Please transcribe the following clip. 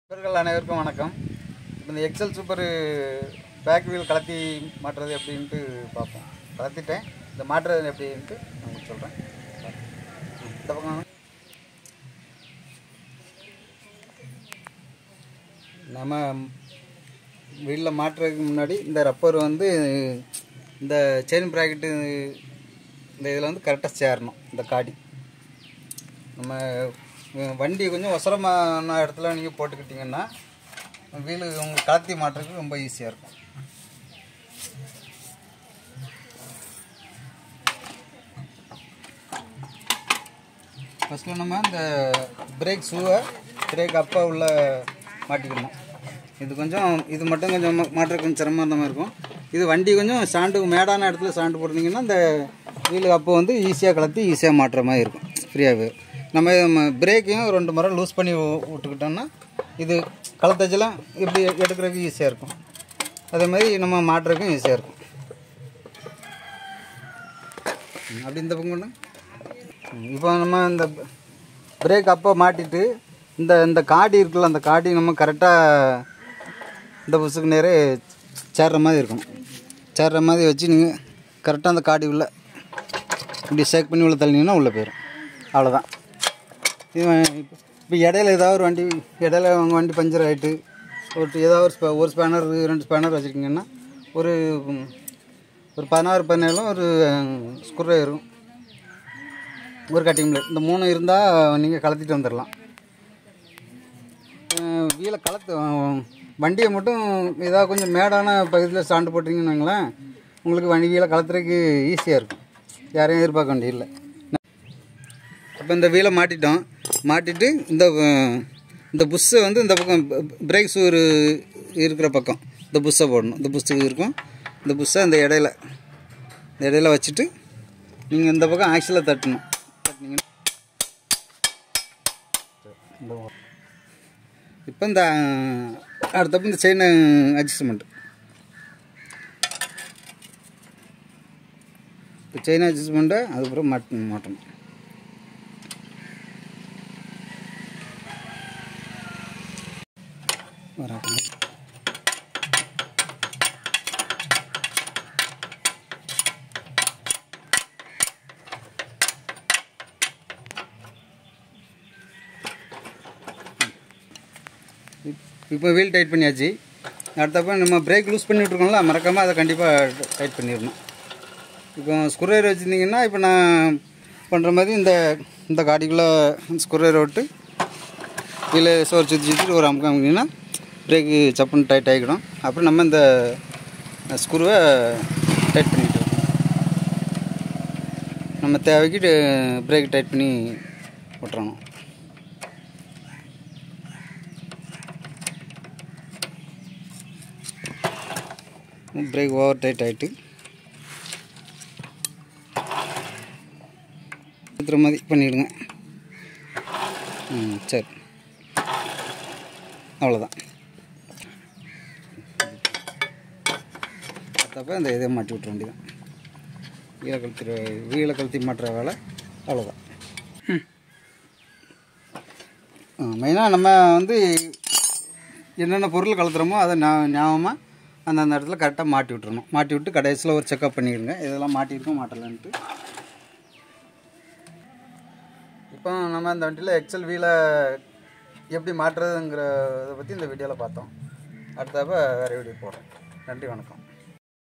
நண்பர்கள் அனைவருக்கும் வணக்கம் இப்ப இந்த எக்ஸல் சூப்பர் பேக் வீல் கலத்தி மாட்டுறது எப்படின்ட்டு பார்ப்போம் கலத்திட்டேன் இந்த மாட்டுறது எப்படின்ட்டு நான் உங்களுக்கு சொல்கிறேன் இந்த பக்கம் வாங்க. நம்ம வீலில் மாட்டுறதுக்கு முன்னாடி இந்த ரப்பர் வந்து இந்த செயின் ப்ராக்கெட்டு இந்த இதில் வந்து கரெக்டாக சேரணும் இந்த காடி நம்ம அஹ், வண்டி கொஞ்சம் ஒசரமான இடத்துல நீங்கள் போட்டுக்கிட்டிங்கன்னா வீலு உங்களுக்கு கலத்தி மாட்டுறதுக்கு ரொம்ப ஈஸியாக இருக்கும் ஃபஸ்ட்டில் நம்ம இந்த பிரேக் ஷூவை பிரேக் அப்பா உள்ள மாட்டிக்கணும் இது கொஞ்சம் இது மட்டும் கொஞ்சம் மா- மாட்டுறதுக்கு கொஞ்சம் சிரமமாக இருந்த மாதிரி இருக்கும் இது வண்டி கொஞ்சம் சாண்டு மேடான இடத்துல சாண்டு போட்டிருந்தீங்கன்னா இந்த வீலுக்கு அப்போ வந்து ஈஸியாக கலத்தி ஈஸியாக மாட்டுற மாதிரி இருக்கும் ஃப்ரீயாகவே நம்ம பிரேக்கையும் ரெண்டு முறை லூஸ் பண்ணி வி- விட்டுக்கிட்டோம்னா இது கலத்தச்செல்லாம் இப்படி எடுக்கிறதுக்கு ஈஸியாக இருக்கும் அதே மாதிரி நம்ம மாட்டுறதுக்கும் ஈஸியாக இருக்கும் ம், அப்படி இந்த பக்கம் கொண்டு இப்போ நம்ம இந்த பிரேக் அப்போ மாட்டிட்டு இந்த இந்த காடி இருக்குல்ல அந்த காடி நம்ம கரெக்டாக இந்த புஸுக்கு நேரே சேர்ற மாதிரி இருக்கும் சேர்ற மாதிரி வச்சு நீங்கள் கரெக்டாக அந்த காடி உள்ள இப்படி ஷேக் பண்ணி உள்ள தள்ளினீங்கன்னா உள்ளே போயிடும் அவ்வளோதான் இவன் இப்போ இப்போ இடையில ஏதாவது ஒரு வண்டி இடையில உங்கள் வண்டி பஞ்சர் ஆகிட்டு ஒரு ஏதாவது ஒரு ஸ்பே ஒரு ஸ்பேனர் ரெண்டு ஸ்பேனர் வச்சுருக்கீங்கன்னா ஒரு ம், ஒரு பதினாறு பதினேழும் ஒரு ஸ்க்ரூ வரும் ஒரு கட்டிங் பிளேட் இந்த மூணு இருந்தால் நீங்கள் கலத்திட்டு வந்துடலாம் அஹ் வீலை கலத்து அஹ் வண்டியை மட்டும் ஏதாவது கொஞ்சம் மேடான பகுதியில் ஸ்டாண்டு போட்டிங்கன்னு வைங்களேன் உங்களுக்கு வண்டி வீலை கலத்துறதுக்கு ஈஸியாக இருக்கும் யாரையும் எதிர்பார்க்க வேண்டியதில்லை அப்போ இந்த வீலை மாட்டிட்டோம் மாட்டிட்டு இந்த அஹ், இந்த புஷ்ஷை வந்து இந்த பக்கம் பிரேக் ஷூ இருக்கிற பக்கம் இந்த புஷ்ஷை போடணும் இந்த புஷ்ஷு இருக்கும் இந்த புஷ்ஷை இந்த இடையில இந்த இடையில வச்சுட்டு நீங்கள் இந்த பக்கம் ஆக்சில் தட்டணும் தட்டினீங்கன்னா இந்த பக்கம். இப்போ இந்த அடுத்தப்ப இந்த செயின் அட்ஜஸ்ட்மெண்ட் இப்போ செயின் அட்ஜஸ்ட்மெண்ட்டை அதுக்கப்புறம் மாட் மாட்டணும் வராங்க இப்போ வீல் டைட் பண்ணியாச்சு அடுத்தப்ப நம்ம பிரேக் லூஸ் பண்ணி விட்ருக்கோம்ல மறக்காமல் அதை கண்டிப்பாக டைட் பண்ணிடணும் இப்போ ஸ்க்ரூயர் வச்சுருந்தீங்கன்னா இப்போ நான் பண்ணுற மாதிரி இந்த இந்த காடிக்குள்ளே ஸ்க்ரூயர் விட்டு கீழே சோறு சுற்றி சுற்றிட்டு ஒரு அமுக்கம் அமுக்கிங்கன்னா பிரேக்கு சப்புன்னு டைட் ஆகிக்கிடும் அப்புறம் நம்ம இந்த ஸ்க்ரூவை டைட் பண்ணிட்டு நம்ம தேவைக்கு பிரேக் டைட் பண்ணி விட்டுறணும் பிரேக் ஓவர் டைட் ஆகிட்டு இருக்கிற மாதிரி பண்ணிவிடுங்க ம் சரி அவ்வளோதான் பார்த்தப்ப இந்த இதை மாட்டி விட்ற வேண்டியதான் வீலை கழுத்துற வீலை கழுத்தி மாட்டுற வேலை அவ்வளோதான் மெயினாக நம்ம வந்து என்னென்ன பொருள் கலத்துறோமோ அதை ஞா- ஞாபகமாக அந்தந்த இடத்துல கரெக்டாக மாட்டி விட்டுறணும் மாட்டி விட்டு கடைசியில் ஒரு செக்கப் பண்ணிடுங்க இதெல்லாம் மாட்டியிருக்கோம் மாட்டலன்ட்டு இப்போ நம்ம அந்த வண்டியில் எக்ஸல் வீலை எப்படி மாட்டுறதுங்கிற இதை பற்றி இந்த வீடியோவில் பார்த்தோம் அடுத்தப்ப வேறு வீடியோ போடுறேன் நன்றி வணக்கம்